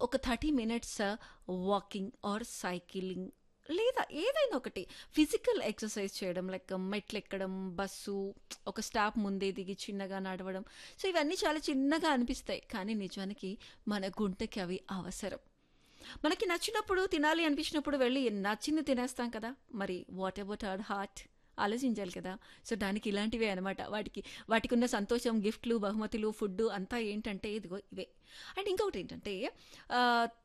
ఒక 30 minutes walking are cycling లేదా ఏదైనా ఒకటి ఫిజికల్ ఎక్సర్సైజ్ చేయడం లైక్ మెట్లెక్కడం బస్సు ఒక స్టాప్ ముందే దిగి చిన్నగా నడవడం సో ఇవన్నీ చాలా చిన్నగా అనిపిస్తాయి కానీ నిజానికి మన గుంటెకి అవి అవసరం మనకి నచ్చినప్పుడు తినాలి అనిపించినప్పుడు వెళ్ళి నచ్చింది తినేస్తాం కదా మరి వాట్ అబౌట్ అవర్ హార్ట్ ఆలోచించాలి కదా సో దానికి ఇలాంటివే అనమాట వాటికి వాటికి ఉన్న సంతోషం గిఫ్ట్లు బహుమతులు ఫుడ్ అంతా ఏంటంటే ఇదిగో ఇవే అండ్ ఇంకొకటి ఏంటంటే ఆ,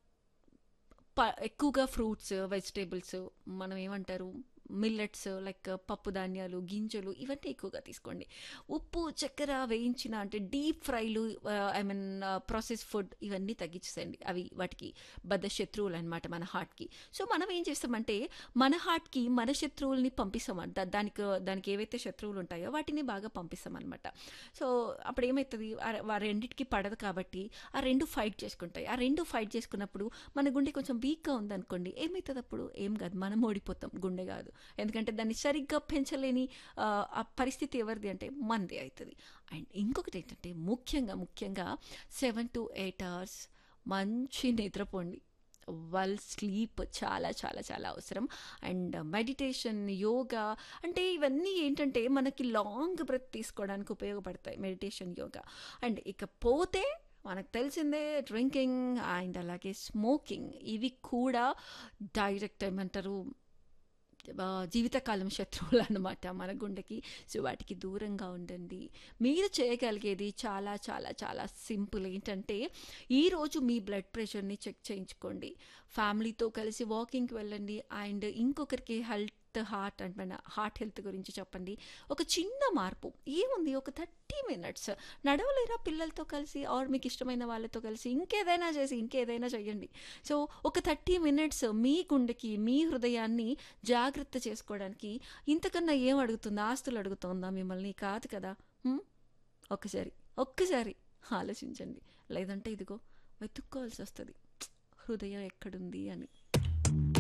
ప ఎక్కువగా ఫ్రూట్స్ వెజిటేబుల్స్ మనం ఏమంటారు మిల్లెట్స్ లైక్ పప్పు ధాన్యాలు గింజలు ఇవన్నీ ఎక్కువగా తీసుకోండి ఉప్పు చక్కెర వేయించిన అంటే డీప్ ఫ్రైలు ఐ మీన్ ప్రాసెస్ ఫుడ్ ఇవన్నీ తగ్గించేసేయండి అవి వాటికి బద్ద శత్రువులు అనమాట మన హార్ట్కి సో మనం ఏం చేస్తామంటే మన హార్ట్కి మన శత్రువుల్ని పంపిస్తాం దా- దానికి దానికి ఏవైతే శత్రువులు ఉంటాయో వాటిని బాగా పంపిస్తాం అనమాట సో అప్పుడు ఏమవుతుంది ఆ రె- ఆ రెండిటికి పడదు కాబట్టి ఆ రెండు ఫైట్ చేసుకుంటాయి ఆ రెండు ఫైట్ చేసుకున్నప్పుడు మన గుండె కొంచెం వీక్గా ఉందనుకోండి ఏమవుతుంది అప్పుడు ఏం కాదు మనం ఓడిపోతాం గుండె కాదు ఎందుకంటే దాన్ని సరిగ్గా పెంచలేని ఆ, ఆ పరిస్థితి ఎవరిది అంటే మనది అవుతుంది అండ్ ఇంకొకటి ఏంటంటే ముఖ్యంగా ముఖ్యంగా సెవెన్ టు ఎయిట్ అవర్స్ మంచి నిద్రపోండి వెల్ స్లీప్ చాలా చాలా చాలా అవసరం అండ్ మెడిటేషన్ యోగా అంటే ఇవన్నీ ఏంటంటే మనకి లాంగ్ బ్రెత్ తీసుకోవడానికి ఉపయోగపడతాయి మెడిటేషన్ యోగా అండ్ ఇకపోతే మనకు తెలిసిందే డ్రింకింగ్ అండ్ అలాగే స్మోకింగ్ ఇవి కూడా డైరెక్ట్ ఏమంటారు ఆ, జీవితకాలం శత్రువులు అన్నమాట మన గుండెకి సో వాటికి దూరంగా ఉండండి మీరు చేయగలిగేది చాలా చాలా చాలా సింపుల్ ఏంటంటే ఈరోజు మీ బ్లడ్ ప్రెషర్ని చెక్ చేయించుకోండి ఫ్యామిలీతో కలిసి వాకింగ్కి వెళ్ళండి అండ్ ఇంకొకరికి హెల్త్ హార్ట్ అంటే మన హార్ట్ హెల్త్ గురించి చెప్పండి ఒక చిన్న మార్పు ఏముంది ఒక థర్టీ మినిట్స్ నడవలేరా పిల్లలతో కలిసి ఆర్ మీకు ఇష్టమైన వాళ్ళతో కలిసి ఇంకేదైనా చేసి ఇంకేదైనా చేయండి సో ఒక థర్టీ మినిట్స్ మీ గుండెకి మీ హృదయాన్ని జాగ్రత్త చేసుకోవడానికి ఇంతకన్నా ఏం అడుగుతుంది ఆస్తులు అడుగుతుందా మిమ్మల్ని కాదు కదా హ్మ్? ఒక్కసారి ఒక్కసారి ఆలోచించండి లేదంటే ఇదిగో వెతుక్కోవాల్సి వస్తుంది హృదయం ఎక్కడుంది అని